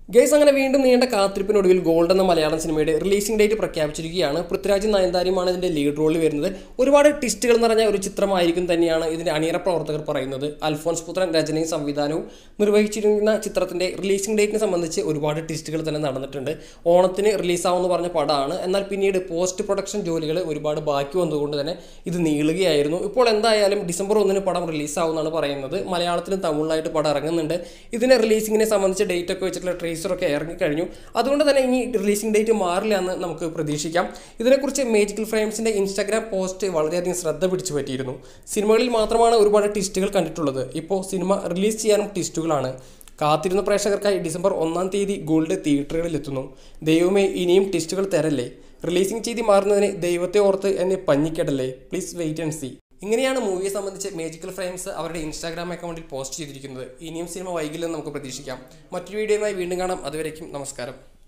guys അങ്ങനെ വീണ്ടും നീണ്ട കാത്തിരിപ്പിനൊടുവിൽ ഗോൾഡ് എന്ന മലയാളം സിനിമയുടെ റിലീസിംഗ് ഡേറ്റ് പ്രഖ്യാപിച്ചിരിക്കുകയാണ് പൃഥ്വിരാജും നയൻതാരയുമാണ് ഇതിന്റെ ലീഡ് റോളിൽ വരുന്നത് ഒരുപാട് ടിസ്റ്റുകൾ നിറഞ്ഞ ഒരു ചിത്രമായിരിക്കും തന്നെയാണ് ഇതിന്റെ അണിയറ പ്രവർത്തകർ പറയുന്നത് അൽഫോൻസ് പുത്രൻ രചനയും സംവിധാനവും നിർവഹിച്ചിരിക്കുന്ന ചിത്രത്തിന്റെ റിലീസിംഗ് ഡേറ്റിനെ സംബന്ധിച്ച് ഒരുപാട് ടിസ്റ്റുകൾ തന്നെ നടന്നിട്ടുണ്ട് ഓണത്തിന് റിലീസാവുമെന്ന് പറഞ്ഞ പടമാണ് എന്നാൽ പിന്നീട് പോസ്റ്റ് പ്രൊഡക്ഷൻ ജോലികൾ ഒരുപാട് ബാക്കി വന്നതുകൊണ്ട് തന്നെ ഇത് നീളുകയായിരുന്നു ഇപ്പോൾ എന്തായാലും ഡിസംബർ ഒന്നിന് പടം റിലീസാവുമെന്നാണ് പറയുന്നത് മലയാളത്തിലും തമിഴിലായിട്ട് പടം ഇറങ്ങുന്നുണ്ട് ഇതിന്റെ റിലീസിങ്ങിനെ സംബന്ധിച്ച് ഡേറ്റ് ഒക്കെ വെച്ചിട്ടുള്ള ട്രേസറൊക്കെ ഇറങ്ങിക്കഴിഞ്ഞു അതുകൊണ്ട് തന്നെ ഇനി റിലീസിംഗ് ഡേറ്റ് മാറില്ല എന്ന് നമുക്ക് പ്രതീക്ഷിക്കാം ഇതിനെക്കുറിച്ച് മേജിക്കൽ ഫ്രെയിംസിന്റെ ഇൻസ്റ്റാഗ്രാം പോസ്റ്റ് വളരെയധികം ശ്രദ്ധ പിടിച്ചു പറ്റിയിരുന്നു സിനിമകളിൽ മാത്രമാണ് ഒരുപാട് ട്വിസ്റ്റുകൾ കണ്ടിട്ടുള്ളത് ഇപ്പോൾ സിനിമ റിലീസ് ചെയ്യാനും ട്വിസ്റ്റുകളാണ് കാത്തിരുന്ന പ്രേക്ഷകർക്കായി ഡിസംബർ ഒന്നാം തീയതി ഗോൾഡ് തിയേറ്ററുകളിൽ എത്തുന്നു ദൈവമേ ഇനിയും ടിസ്റ്റുകൾ തരല്ലേ റിലീസിംഗ് ചെയ്തി മാറുന്നതിന് ദൈവത്തെ ഓർത്ത് എന്നെ പഞ്ഞിക്കടല്ലേ പ്ലീസ് വെയിറ്റ് ആൻഡ് സീ ഇങ്ങനെയാണ് മൂവിയെ സംബന്ധിച്ച് മേജിക്കൽ ഫ്രെയിംസ് അവരുടെ ഇൻസ്റ്റാഗ്രാം അക്കൗണ്ടിൽ പോസ്റ്റ് ചെയ്തിരിക്കുന്നത് ഇനിയും സിനിമ വൈകില്ലെന്ന് നമുക്ക് പ്രതീക്ഷിക്കാം മറ്റൊരു വീഡിയോയുമായി വീണ്ടും കാണാം അതുവരേക്കും നമസ്കാരം